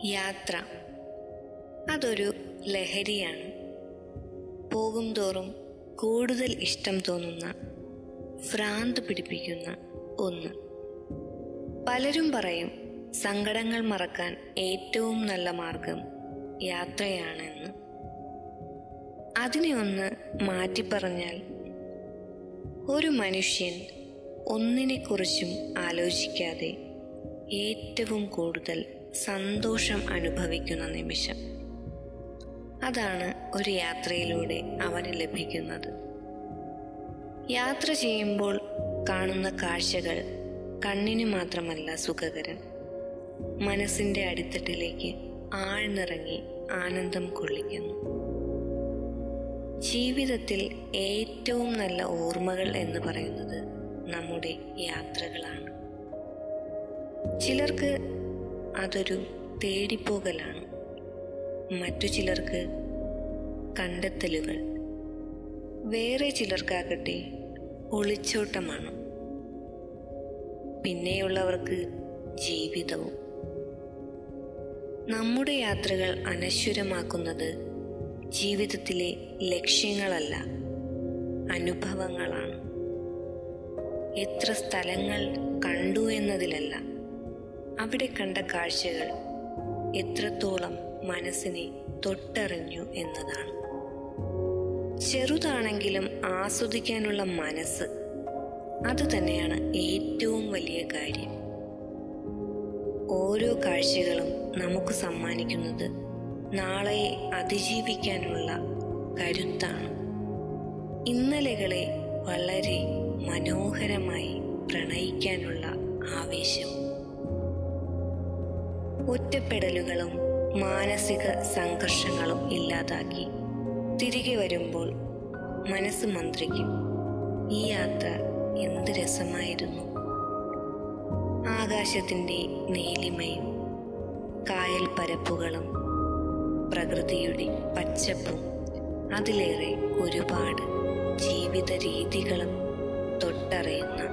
യാത്ര അതൊരു ലഹരിയാണ് പോകും തോറും കൂടുതൽ ഇഷ്ടം തോന്നുന്ന ഭ്രാന്ത് പിടിപ്പിക്കുന്ന ഒന്ന് പലരും പറയും സങ്കടങ്ങൾ മറക്കാൻ ഏറ്റവും നല്ല മാർഗം യാത്രയാണെന്ന് അതിനെ ഒന്ന് മാറ്റിപ്പറഞ്ഞാൽ ഒരു മനുഷ്യൻ ഒന്നിനെക്കുറിച്ചും ആലോചിക്കാതെ ഏറ്റവും കൂടുതൽ സന്തോഷം അനുഭവിക്കുന്ന നിമിഷം അതാണ് ഒരു യാത്രയിലൂടെ അവന് ലഭിക്കുന്നത് യാത്ര ചെയ്യുമ്പോൾ കാണുന്ന കാഴ്ചകൾ കണ്ണിന് മാത്രമല്ല സുഖകരം മനസ്സിൻ്റെ അടിത്തട്ടിലേക്ക് ആഴ്ന്നിറങ്ങി ആനന്ദം കൊള്ളിക്കുന്നു ജീവിതത്തിൽ ഏറ്റവും നല്ല ഓർമ്മകൾ എന്ന് പറയുന്നത് നമ്മുടെ യാത്രകളാണ് ചിലർക്ക് അതൊരു തേടിപ്പോകലാണ് മറ്റു ചിലർക്ക് കണ്ടെത്തലുകൾ വേറെ ചിലർക്കാകട്ടെ ഒളിച്ചോട്ടമാണ് പിന്നെയുള്ളവർക്ക് ജീവിതവും നമ്മുടെ യാത്രകൾ അനശ്വരമാക്കുന്നത് ജീവിതത്തിലെ ലക്ഷ്യങ്ങളല്ല അനുഭവങ്ങളാണ് എത്ര സ്ഥലങ്ങൾ കണ്ടു എന്നതിലല്ല അവിടെ കണ്ട കാഴ്ചകൾ എത്രത്തോളം മനസ്സിനെ തൊട്ടറിഞ്ഞു എന്നതാണ് ചെറുതാണെങ്കിലും ആസ്വദിക്കാനുള്ള മനസ്സ് അത് തന്നെയാണ് ഏറ്റവും വലിയ കാര്യം ഓരോ കാഴ്ചകളും നമുക്ക് സമ്മാനിക്കുന്നത് നാളെയെ അതിജീവിക്കാനുള്ള കരുത്താണ് ഇന്നലകളെ വളരെ മനോഹരമായി പ്രണയിക്കാനുള്ള ആവേശവും ഒറ്റപ്പെടലുകളും മാനസിക സംഘർഷങ്ങളും ഇല്ലാതാക്കി തിരികെ വരുമ്പോൾ മനസ്സ് മന്ത്രിക്കും ഈ യാത്ര എന്ത് രസമായിരുന്നു ആകാശത്തിൻ്റെ നീലിമയും കായൽ പരപ്പുകളും പ്രകൃതിയുടെ പച്ചപ്പും അതിലേറെ ഒരുപാട് ജീവിത രീതികളും തൊട്ടറിയുന്ന